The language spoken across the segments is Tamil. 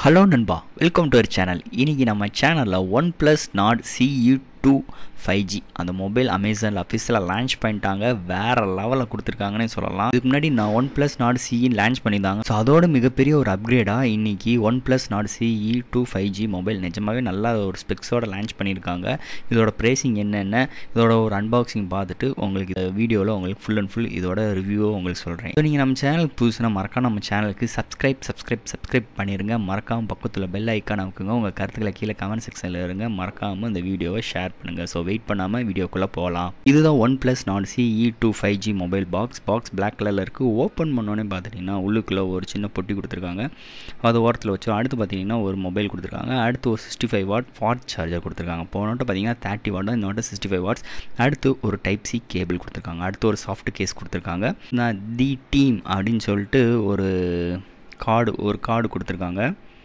ஹலோ நண்பா வெல்கம் டு அவர் சேனல் இன்றைக்கி நம்ம சேனலில் OnePlus Nord CE two five G அந்த மொபைல் அமேசானில் அஃபிஷியலாக லான்ச் பண்ணிட்டாங்க வேறு லெவலில் கொடுத்துருக்காங்கன்னே சொல்லலாம் இதுக்கு முன்னாடி நான் OnePlus Nord CE launch பண்ணியிருந்தாங்க ஸோ அதோட மிகப்பெரிய ஒரு அப்கிரேடாக இன்றைக்கி OnePlus Nord CE two five G mobile நிஜமாகவே நல்லா ஒரு ஸ்பெக்ஸோட லான்ச் பண்ணியிருக்காங்க இதோட ப்ரைஸிங் என்னென்ன இதோட ஒரு அன்பாக்சிங் பார்த்துட்டு உங்களுக்கு இந்த வீடியோவில் உங்களுக்கு ஃபுல் அண்ட் ஃபுல் இதோட ரிவ்யூவை உங்களுக்கு சொல்கிறேன் ஸோ நீங்கள் நம்ம சேனலுக்கு புதுசுனா மறக்காம நம்ம சேனலுக்கு சப்ஸ்கிரைப் சப்ஸ்கிரைப் சப்ஸ்கிரைப் பண்ணிடுங்க மறக்காமல் பக்கத்தில் பெல் ஐக்கான் அமைக்குங்க உங்கள் கருத்துக்களை கீழே கமெண்ட் செக்ஷனில் இருங்க மறக்காமல் இந்த வீடியோவை ஷேர் பண்ணுங்கள் ஸோ வெயிட் பண்ணாமல் வீடியோக்குள்ளே போகலாம் இதுதான் OnePlus Nord CE two five G mobile box box black கலரில் இருக்குது ஓப்பன் பண்ணோன்னே பார்த்துட்டிங்கன்னா உள்ளுக்குள்ளே ஒரு சின்ன பொட்டி கொடுத்துருக்காங்க அது ஓரத்தில் வச்சு அடுத்து பார்த்தீங்கன்னா ஒரு மொபைல் கொடுத்துருக்காங்க அடுத்து ஒரு sixty five watt fast charger கொடுத்துருக்காங்க போனோட்டு பார்த்தீங்கன்னா தேர்ட்டி வாட் தான் இன்னொட்டு சிக்ஸ்டி ஃபைவ் வாட்ஸ் அடுத்து ஒரு டைப் சி கேபிள் கொடுத்துருக்காங்க அடுத்து ஒரு சாஃப்ட் கேஸ் கொடுத்துருக்காங்க நான் தி டீம் அப்படின்னு சொல்லிட்டு ஒரு கார்டு ஒரு கார்டு கொடுத்துருக்காங்க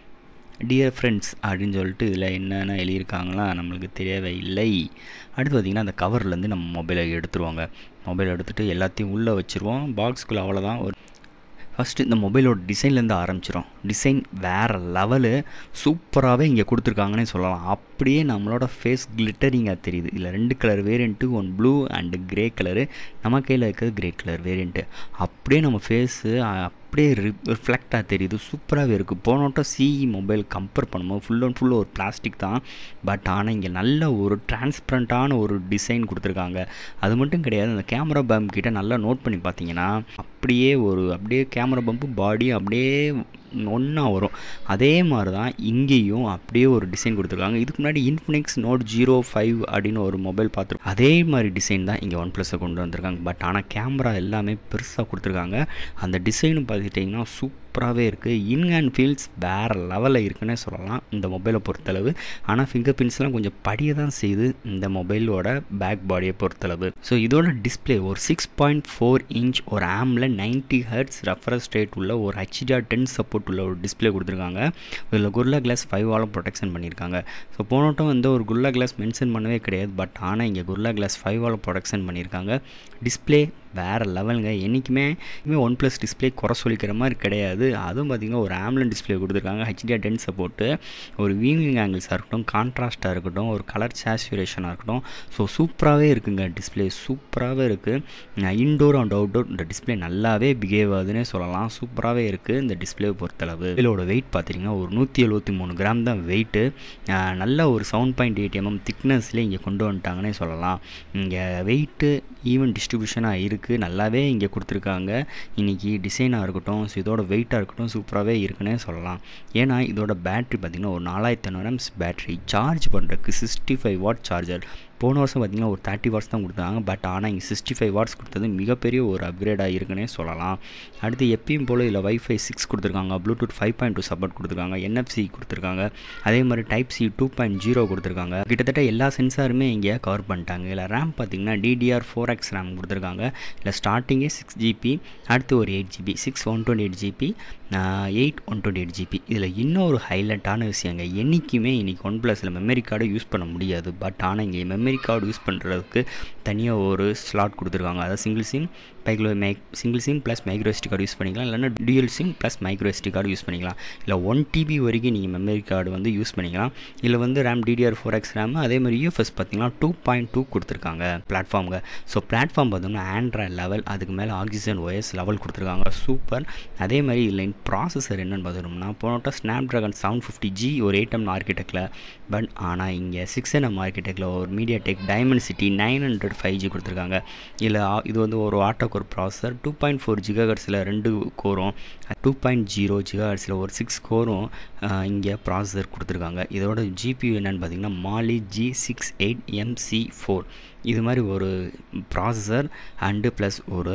டியர் ஃப்ரெண்ட்ஸ் அப்படின்னு சொல்லிட்டு இதில் என்னென்ன எழுதியிருக்காங்களா நம்மளுக்கு தெரியவே இல்லை அடுத்து பார்த்திங்கன்னா அந்த கவர்லேருந்து நம்ம மொபைலை எடுத்துருவாங்க மொபைல் எடுத்துகிட்டு எல்லாத்தையும் உள்ளே வச்சுருவோம் பாக்ஸ்குள்ளே அவ்வளோதான் ஒரு ஃபஸ்ட்டு இந்த மொபைலோட டிசைன்லேருந்து ஆரம்பிச்சிடும் டிசைன் வேறு லெவலு சூப்பராகவே இங்கே கொடுத்துருக்காங்கன்னே சொல்லலாம் அப்படியே நம்மளோட ஃபேஸ் கிளிட்டரிங்காக தெரியுது இல்லை ரெண்டு colour variant one blue and grey colour நம்ம கையில் இருக்கிறது கிரே கலர் வேரியண்ட்டு அப்படியே நம்ம ஃபேஸு அப்படியே ரிஃப்ளெக்டாக தெரியுது சூப்பராகவே இருக்குது போனோட்ட சிஇ மொபைல் கம்பேர் பண்ணும்போது ஃபுல் அண்ட் ஃபுல் ஒரு பிளாஸ்டிக் தான் பட் ஆனால் இங்கே நல்ல ஒரு டிரான்ஸ்பரண்ட்டான ஒரு டிசைன் கொடுத்துருக்காங்க அது மட்டும் கிடையாது அந்த கேமரா பம்ப் கிட்ட நல்லா நோட் பண்ணி பார்த்தீங்கன்னா அப்படியே ஒரு அப்படியே கேமரா பம்பு பாடி அப்படியே ஒன்றா வரும் அதே மாதிரி தான் இங்கேயும் அப்படியே ஒரு டிசைன் கொடுத்துருக்காங்க இதுக்கு முன்னாடி இன்ஃபினிக்ஸ் நோட் ஜீரோ ஃபைவ் அப்படின்னு ஒரு மொபைல் பார்த்துருக்கோம் அதே மாதிரி டிசைன் தான் இங்கே ஒன் ப்ளஸை கொண்டு வந்திருக்காங்க பட் ஆனால் கேமரா எல்லாமே பெருசாக கொடுத்துருக்காங்க அந்த டிசைனும் பார்த்துட்டிங்கன்னா சூப்பராகவே இருக்குது இன் அண்ட் ஃபீல்ஸ் வேறு லெவலில் இருக்குன்னே சொல்லலாம் இந்த மொபைலை பொறுத்தளவு ஆனால் ஃபிங்கர் பிரிண்ட்ஸ்லாம் கொஞ்சம் படிய தான் செய்யுது இந்த மொபைலோட பேக் பாடியை பொறுத்தளவு ஸோ இதோட டிஸ்பிளே ஒரு சிக்ஸ் பாயிண்ட் ஃபோர் இன்ச் ஒரு ஆமில் நைன்ட்டி ஹர்ட்ஸ் ரெஃபரன்ஸ் ரேட் உள்ள ஒரு ஹெச்டிஆர் டென் சப்போர்ட் உள்ள ஒரு டிஸ்பிளே கொடுத்துருக்காங்க இதில் குர்லா கிளாஸ் ஃபைவாலும் ப்ரொடெக்ஷன் பண்ணியிருக்காங்க ஸோ போனோட்டம் வந்து ஒரு குர்லா கிளாஸ் மென்ஷன் பண்ணவே கிடையாது பட் ஆனால் இங்கே குர்லா கிளாஸ் ஃபைவால் ப்ரொடெக்ஷன் பண்ணியிருக்காங்க டிஸ்பிளே வேறு லெவலுங்க என்றைக்குமே ஒன் ப்ளஸ் டிஸ்பிளே குறை சொல்லிக்கிற மாதிரி கிடையாது அதுவும் பார்த்திங்கன்னா ஒரு ஆம்லன் டிஸ்பிளே கொடுத்துருக்காங்க ஹெச்டிஆர் டென் சப்போர்ட்டு ஒரு வியூவிங் ஆங்கிள்ஸாக இருக்கட்டும் கான்ட்ராஸ்ட்டாக இருக்கட்டும் ஒரு கலர் சேச்சுரேஷனாக இருக்கட்டும் ஸோ சூப்பராகவே இருக்குங்க டிஸ்பிளே சூப்பராகவே இருக்குது இன்டோர் அண்ட் அவுட்டோர் இந்த டிஸ்பிளே நல்லாவே பிஹேவ் ஆகுதுன்னே சொல்லலாம் சூப்பராகவே இருக்குது இந்த டிஸ்பிளே பொறுத்தளவு இதோட வெயிட் பார்த்திங்கன்னா ஒரு நூற்றி எழுபத்தி மூணு கிராம் தான் வெயிட்டு நல்ல ஒரு செவன் பாயிண்ட் எயிட் எம்எம் திக்னஸ்லேயே இங்கே கொண்டு வந்துட்டாங்கன்னே சொல்லலாம் இங்கே வெயிட்டு ஈவன் டிஸ்ட்ரிபியூஷனாக இருக்குது நல்லாவே இங்கே கொடுத்துருக்காங்க இன்றைக்கி டிசைனாக இருக்கட்டும் ஸோ இதோட வெயிட்டாக இருக்கட்டும் சூப்பராகவே இருக்குன்னே சொல்லலாம் ஏன்னா இதோட பேட்ரி பார்த்திங்கன்னா ஒரு நாலாயிரத்தி ஐநூறு எம்ஸ் பேட்ரி சார்ஜ் பண்ணுறதுக்கு சிக்ஸ்டி ஃபைவ் வாட் சார்ஜர் போன வருஷம் பார்த்திங்கன்னா ஒரு தேர்ட்டி வாட்ஸ் தான் கொடுத்தாங்க பட் ஆனால் இங்கே சிக்ஸ்டி ஃபைவ் வாட்ஸ் கொடுத்தது மிகப்பெரிய ஒரு அப்கிரேடாக இருக்குன்னே சொல்லலாம் அடுத்து எப்பயும் போல் இதில் வைஃபை சிக்ஸ் கொடுத்துருக்காங்க Bluetooth five point two support கொடுத்துருக்காங்க என்எஃப்சி கொடுத்துருக்காங்க அதே மாதிரி type C two point zero கொடுத்துருக்காங்க கிட்டத்தட்ட எல்லா சென்சாருமே இங்கே கவர் பண்ணிட்டாங்க இதில் ரேம் பார்த்திங்கன்னா டிடிஆர் ஃபோர் எக்ஸ் ரேம் கொடுத்துருக்காங்க இல்லை ஸ்டார்டிங்கே சிக்ஸ் ஜிபி அடுத்து ஒரு eight GB six one twenty eight GB eight one twenty eight GB இதில் இன்னொரு ஹைலைட்டான விஷயங்க என்றைக்குமே இன்றைக்கி ஒன் ப்ளஸில் மெமரி கார்டை யூஸ் பண்ண முடியாது பட் ஆனால் இங்கே மெமரி கார்டு யூஸ் பண்ணுறதுக்கு தனியாக ஒரு ஸ்லாட் கொடுத்துருக்காங்க அதாவது சிங்கிள் சிம் மைக்ரோ மை single SIM plus micro SD card use பண்ணிக்கலாம் இல்லைனா dual SIM plus micro SD card use பண்ணிக்கலாம் இல்லை ஒன் டிபி வரைக்கும் நீங்கள் மெமரி கார்டு வந்து யூஸ் பண்ணிக்கலாம் இதில் வந்து RAM DDR four X RAM அதே மாதிரி யூஎஃப்எஸ் பார்த்தீங்கன்னா டூ பாயிண்ட் டூ கொடுத்துருக்காங்க பிளாட்ஃபார்முங்க ஸோ பிளாட்ஃபார்ம் பார்த்தோம்னா ஆண்ட்ராய்ட் லெவல் அதுக்கு மேலே ஆக்சிஜன் ஒயஸ் லெவல் கொடுத்துருக்காங்க சூப்பர் அதே மாதிரி இதில் ப்ராசஸர் என்னென்னு பார்த்தோம்னா போனோட்டா Snapdragon seven fifty G ஒரு எயிட் எம் ஆர்கிடெக்டில் பட் ஆனால் இங்கே சிக்ஸ் என்எம் ஆர்கிடெக்டில் ஒரு MediaTek Dimensity nine hundred five G கொடுத்துருக்காங்க இதில் இது வந்து ஒரு octa core processor two point four ஜிகாஹர்ட்ஸில் ரெண்டு கோரும் டூ பாயிண்ட் ஜீரோ ஜிகாஹர்ட்ஸில் ஒரு சிக்ஸ் கோரும் இங்கே ப்ராசஸர் கொடுத்துருக்காங்க இதோட ஜிபியூ என்னென்னு பார்த்தீங்கன்னா Mali G six eight MC four இது மாதிரி ஒரு ப்ராசஸர் அண்டு ப்ளஸ் ஒரு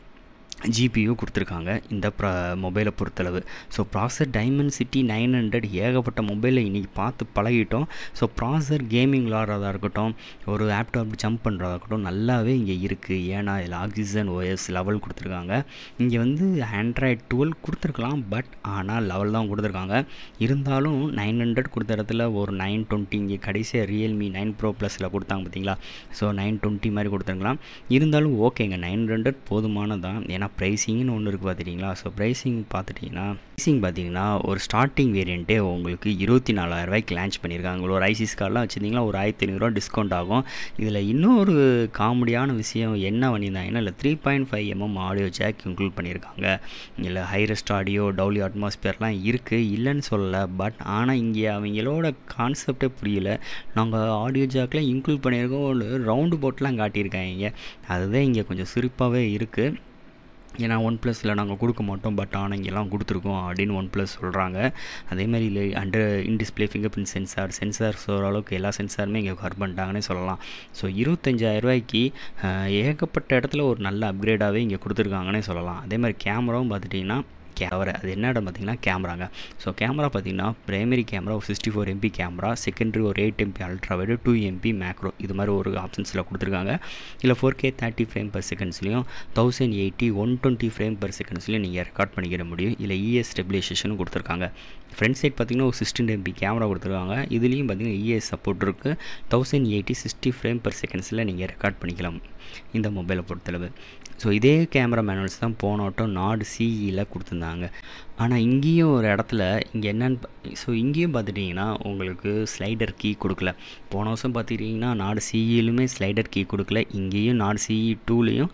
ஜிபியு கொடுத்துருக்காங்க இந்த ப்ரா மொபைலை பொறுத்தளவு ஸோ ப்ராசர் டைமண்ட் சிட்டி நைன் ஹண்ட்ரட் ஏகப்பட்ட மொபைலை இன்றைக்கி பார்த்து பழகிட்டோம் ஸோ ப்ராசர் கேமிங் விளாட்றதா இருக்கட்டும் ஒரு லேப்டாப் ஜம்ப் பண்ணுறதா இருக்கட்டும் நல்லாவே இங்கே இருக்குது ஏன்னா இதில் ஆக்சிஜன் ஓஎஸ் லெவல் கொடுத்துருக்காங்க இங்கே வந்து ஆண்ட்ராய்ட் டுவெல் கொடுத்துருக்கலாம் பட் ஆனால் லெவல் தான் கொடுத்துருக்காங்க இருந்தாலும் நைன் ஹண்ட்ரட் கொடுத்த இடத்துல ஒரு நைன் டுவெண்ட்டி இங்கே கடைசியாக ரியல்மி நைன் ப்ரோ ப்ளஸில் கொடுத்தாங்க பார்த்தீங்களா ஸோ நைன் டுவெண்ட்டி மாதிரி கொடுத்துருக்கலாம் இருந்தாலும் ஓகேங்க நைன் ஹண்ட்ரட் போதுமானதான் ஏன்னா ஏன்னா ப்ரைஸிங்னு ஒன்று இருக்குது பார்த்துட்டிங்களா ஸோ ப்ரைஸிங் பார்த்துட்டிங்கன்னா ப்ரைஸிங் பார்த்தீங்கன்னா ஒரு ஸ்டார்டிங் வேரியண்ட்டே உங்களுக்கு இருபத்தி நாலாயிரரூவாய்க்கு லான்ச் பண்ணியிருக்காங்க ஒரு ஐசிஸ் கார்டெலாம் வச்சுருந்தீங்கன்னா ஒரு ஆயிரத்தி ஐநூறுரூவா டிஸ்கவுண்ட் ஆகும் இதில் இன்னொரு காமெடியான விஷயம் என்ன பண்ணியிருந்தாங்கன்னா இல்லை three point five mm audio jack include பண்ணியிருக்காங்க இல்லை ஹைரஸ்ட் ஆடியோ டவுலி அட்மாஸ்பியர்லாம் இருக்குது இல்லைன்னு சொல்லலை பட் ஆனால் இங்கே அவங்களோட கான்செப்டே புரியல நாங்கள் ஆடியோ ஜாக்கில் இன்க்ளூட் பண்ணியிருக்கோம் ஒரு ரவுண்டு போட்டெலாம் காட்டியிருக்காங்க அதுதான் இங்கே கொஞ்சம் சிரிப்பாகவே இருக்குது ஏன்னா ஒன் ப்ளஸில் நாங்கள் கொடுக்க மாட்டோம் பட் ஆனால் இங்கெல்லாம் கொடுத்துருக்கோம் அப்படின்னு ஒன் ப்ளஸ் சொல்கிறாங்க அதேமாதிரி இல்லை under in display fingerprint sensor sensors ஓரளவுக்கு எல்லா சென்சாருமே இங்கே கவர் பண்ணிட்டாங்கன்னே சொல்லலாம் ஸோ இருபத்தஞ்சாயிரரூவாய்க்கு ஏகப்பட்ட இடத்துல ஒரு நல்ல அப்கிரேடாகவே இங்கே கொடுத்துருக்காங்கன்னே சொல்லலாம் அதே மாதிரி கேமராவும் பார்த்துட்டிங்கன்னா கேமரா அது என்ன இடம் பார்த்தீங்கன்னா கேமராங்க ஸோ கேமரா பார்த்தீங்கன்னா பிரைமரி கேமரா ஒரு sixty four MP camera secondary ஒரு eight MP ultra wide two MP macro இது மாதிரி ஒரு ஆப்ஷன்ஸில் கொடுத்துருக்காங்க இல்லை four K thirty frame per செகண்ட்ஸ்லையும் thousand eighty one twenty frame per செகண்ட்ஸ்லையும் நீங்கள் ரெக்கார்ட் பண்ணிக்கிற முடியும் இல்லை இஎஸ் ஸ்டெபிலைசேஷனும் கொடுத்துருக்காங்க ஃப்ரண்ட் சைட் பார்த்தீங்கன்னா ஒரு சிக்ஸ்டீன் எம்பி கேமரா கொடுத்துருக்காங்க இதுலேயும் பார்த்தீங்கன்னா இஎஸ் சப்போர்ட் இருக்குது thousand eighty sixty frame per செகண்ட்ஸில் நீங்கள் ரெக்கார்ட் பண்ணிக்கலாம் இந்த மொபைலை பொறுத்தளவு ஸோ இதே கேமரா மேனுவல்ஸ் தான் போன வட்டம் நாடு சிஇயில் கொடுத்துருந்தாங்க ஆனால் இங்கேயும் ஒரு இடத்துல இங்கே என்னென்னு ஸோ இங்கேயும் பார்த்துட்டிங்கன்னா உங்களுக்கு ஸ்லைடர் கீ கொடுக்கல போன வருஷம் பார்த்துட்டிங்கன்னா நாடு சிஇலுமே ஸ்லைடர் கீ கொடுக்கல இங்கேயும் நாடு சிஇ டூலேயும்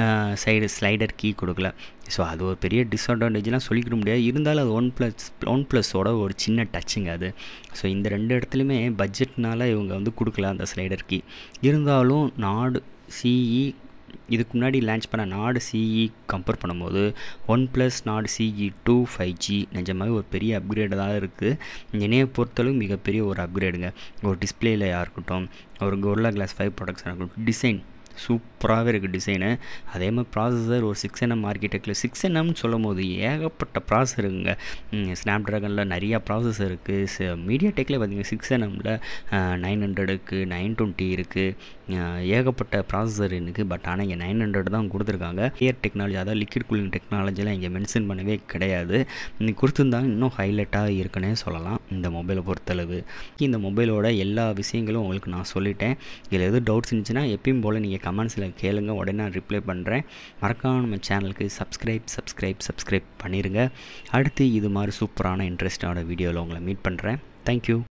சைடு ஸ்லைடர் கீ கொடுக்கல ஸோ அது ஒரு பெரிய டிஸ்அட்வான்டேஜ்லாம் சொல்லிக்கிட முடியாது இருந்தாலும் அது ஒன் ப்ளஸ் ஒன் ப்ளஸோட ஒரு சின்ன டச்சுங்க அது ஸோ இந்த ரெண்டு இடத்துலையுமே பட்ஜெட்னால இவங்க வந்து கொடுக்கல அந்த ஸ்லைடர் கீ இருந்தாலும் நாடு சிஇ இதுக்கு முன்னாடி லான்ச் பண்ண நாடு சிஇ கம்பேர் பண்ணும்போது OnePlus Nord CE two five G நிஜமாகவே ஒரு பெரிய அப்கிரேடு தான் இருக்குது என்னையை பொறுத்தளவு மிகப்பெரிய ஒரு அப்கிரேடுங்க ஒரு டிஸ்பிளேலையாக இருக்கட்டும் ஒரு கோர்லா கிளாஸ் ஃபைவ் ப்ராடக்ட்ஸாக இருக்கட்டும் டிசைன் சூப்பராகவே இருக்குது டிசைனு அதே மாதிரி ப்ராசஸர் ஒரு சிக்ஸ் என்எம் ஆர்கிடெக்டில் சிக்ஸ் என்எம்னு சொல்லும் போது ஏகப்பட்ட ப்ராசஸர் இருக்குங்க ஸ்னாப் ட்ராகனில் நிறையா ப்ராசஸர் இருக்குது மீடியா டெக்கில் பார்த்தீங்கன்னா சிக்ஸ் என்எம்மில் நைன் ஹண்ட்ரடுக்கு நைன் டுவெண்ட்டி இருக்குது ஏகப்பட்ட ப்ராசஸர் இருக்குது பட் ஆனால் இங்கே நைன் ஹண்ட்ரட் தான் கொடுத்துருக்காங்க ஏர் டெக்னாலஜி அதாவது லிக்விட் கூலிங் டெக்னாலஜிலாம் இங்கே மென்ஷன் பண்ணவே கிடையாது இன்னைக்கு கொடுத்துருந்தாங்க இன்னும் ஹைலைட்டாக இருக்குன்னே சொல்லலாம் இந்த மொபைலை பொறுத்தளவு இந்த மொபைலோட எல்லா விஷயங்களும் உங்களுக்கு நான் சொல்லிட்டேன் இதில் எதுவும் டவுட்ஸ் இருந்துச்சுன்னா எப்பயும் போல் நீங்கள் கமெண்ட்ஸில் கேளுங்க உடனே நான் ரிப்ளை பண்ணுறேன் மறக்காம நம்ம சேனலுக்கு சப்ஸ்கிரைப் சப்ஸ்கிரைப் சப்ஸ்கிரைப் பண்ணிடுங்க அடுத்து இது மாதிரி சூப்பரான இன்ட்ரெஸ்டான வீடியோவில் உங்களை மீட் பண்ணுறேன் தேங்க்யூ